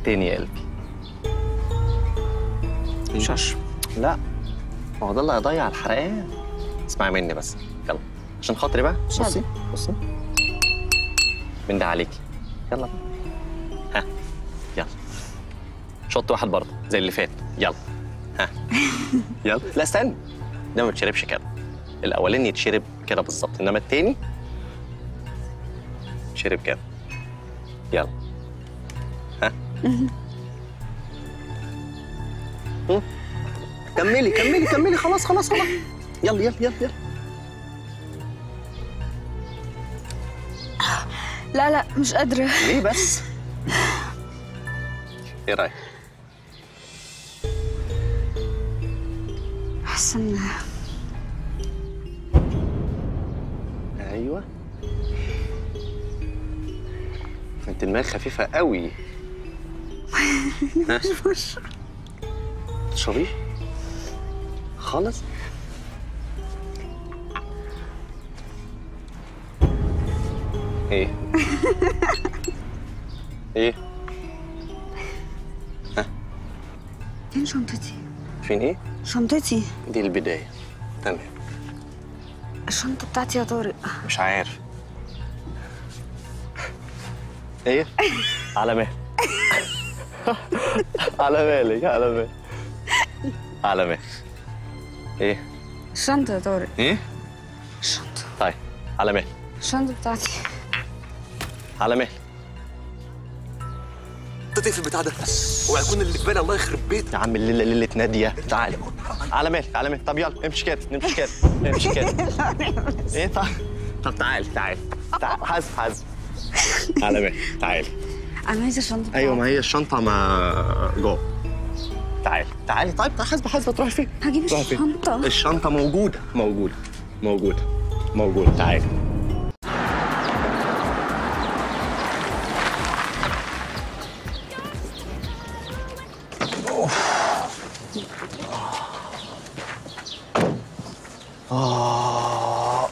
التاني يا قلبي مش هشرب لا ما هو ده اللي هيضيع الحرقان اسمعي مني بس يلا عشان خاطري بقى مش بصي بصي من ده عليكي يلا بقى. ها يلا شوط واحد برضه زي اللي فات يلا ها يلا لا استنى ده ما بيتشربش كده الاولاني يتشرب كده بالظبط انما التاني يتشرب كده يلا ها هم؟ كملي كملي كملي خلاص خلاص خلاص يلا يلا يلا يلا لا لا مش قادرة ليه بس؟ ايه رايك؟ حاسة ان ايوه انت دماغ خفيفه قوي ها تشربيه خالص ايه ايه فين شنطتي؟ فين ايه شنطتي دي البدايه تمام الشنطة بتاعتي يا طارق مش عارف ايه على مهلك على مالك على مالك على مالك ايه الشنطة يا طارق ايه الشنطة طيب على مهلك الشنطة بتاعتي على مهلك انت في البتاع ده هو هيكون اللي في بالي الله يخرب بيتك يا عم الليله ليله ناديه تعالى على مهلك على مهلك طب يلا امشي كده امشي كده امشي كده ايه طب طب تعالى تعالى تعالى حاسب حاسب على مهلك تعالى أنا عايزة الشنطة ايوه ما بتاعتي. هي الشنطه ما جوه تعالي تعالي طيب تعالي حاسبه حاسبه تروحي فين؟ هجيب تروحي فين؟ الشنطة الشنطه موجوده موجوده موجوده موجوده تعالي آه.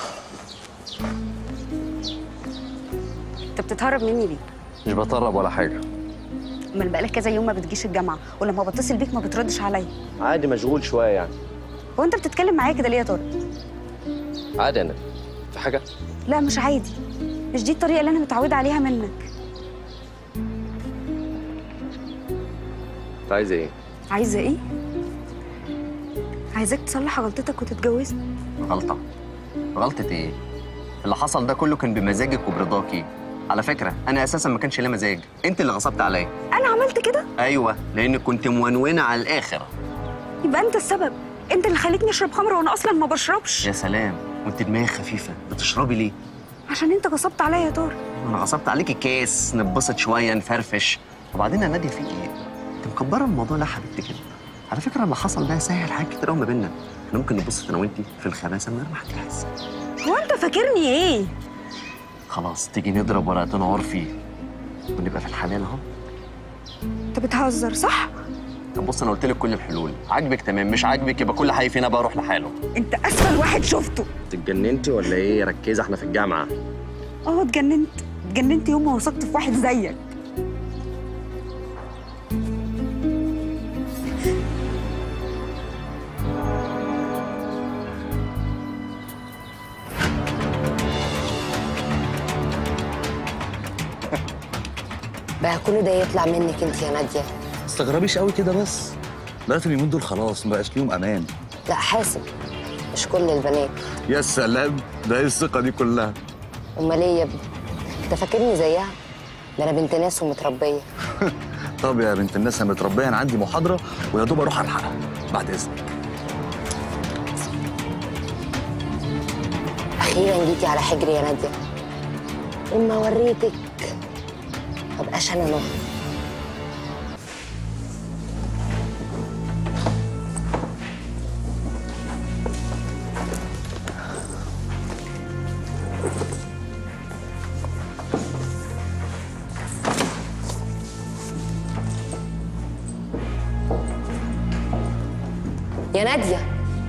أنت بتتهرب مني ليه؟ مش بطرب ولا حاجه أمال بقالك كذا يوم ما بتجيش الجامعة ولما بتصل بيك ما بتردش عليا عادي مشغول شويه يعني هو أنت بتتكلم معايا كده ليه يا طارق؟ عادي انا في حاجه لا مش عادي مش دي الطريقة اللي أنا متعودة عليها منك انت عايزه ايه؟ عايزة إيه؟ عايزاك تصلح غلطتك وتتجوزني غلطة غلطة ايه؟ اللي حصل ده كله كان بمزاجك وبرضاكي على فكرة أنا أساسا ما كانش ليا مزاج، أنت اللي غصبت عليا أنا عملت كده؟ أيوه لأنك كنت منونة على الآخر يبقى أنت السبب أنت اللي خليتني أشرب خمر وأنا أصلا ما بشربش يا سلام وأنت دماغك خفيفة بتشربي ليه؟ عشان أنت غصبت عليا يا طارق أنا غصبت عليكي كاس نتبسط شوية نفرفش وبعدين يا نادية في إيه؟ أنت مكبرة الموضوع لا حبيبتي كده على فكرة اللي حصل ده سهل حاجات كتير قوي ما بينا احنا ممكن نبص أنا وأنت في الخباثة من غير ما حد يحس هو أنت فاكرني إيه؟ خلاص تيجي نضرب ورقتين عرفي ونبقى في الحلال أهو أنت بتهزر صح؟ طب بص انا قلت لك كل الحلول عاجبك تمام مش عاجبك يبقى كل حي فينا بقى يروح لحاله أنت أسفل واحد شفته اتجننتي ولا ايه ركزي احنا في الجامعه أه اتجننت اتجننت يوم ما وثقت في واحد زيك بقى كل ده يطلع منك انت يا ناديه تستغربيش قوي كده بس بنات اليومين دول خلاص ما بقاش ليهم امان لا حاسب مش كل البنات يا سلام ده ايه الثقه دي كلها امال ايه يا ابني انت فاكرني زيها ده انا بنت ناس ومتربيه طب يا بنت الناس انا متربيه انا عندي محاضره ويا دوب اروح الحقها بعد اذنك اخيرا جيتي على حجري يا ناديه اما وريتك مبقاش انا نهى يا ناديه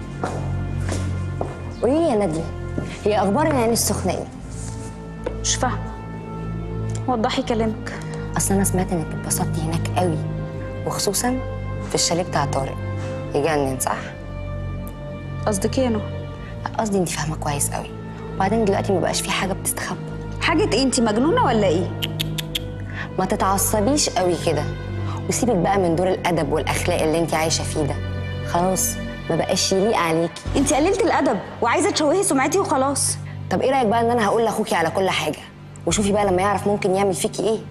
قولي لي يا ناديه هي اخبار العين السخنه ايه مش فاهمة وضحي كلامك اصل انا سمعت انك اتبسطتي هناك قوي وخصوصا في الشاليه بتاع طارق يجنن صح قصدك ايه يا نهى قصدي انت فاهمه كويس قوي وبعدين دلوقتي ما بقاش في حاجه بتستخبى حاجه ايه انت مجنونه ولا ايه ما تتعصبيش قوي كده وسيبك بقى من دور الادب والاخلاق اللي انت عايشه فيه ده خلاص ما بقاش يليق عليكي انت قللت الادب وعايزه تشوهي سمعتي وخلاص طب ايه رايك بقى ان انا هقول لاخوكي على كل حاجه وشوفي بقى لما يعرف ممكن يعمل فيكي ايه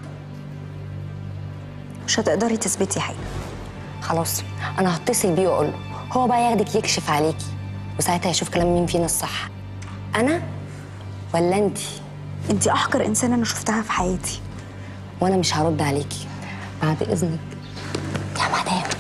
مش هتقدري تثبتي حاجه خلاص انا هتصل بيه واقول له هو بقى ياخدك يكشف عليكي وساعتها يشوف كلام مين فينا الصح انا ولا انتي انت احقر انسانه انا شفتها في حياتي وانا مش هرد عليكي بعد اذنك يا مدام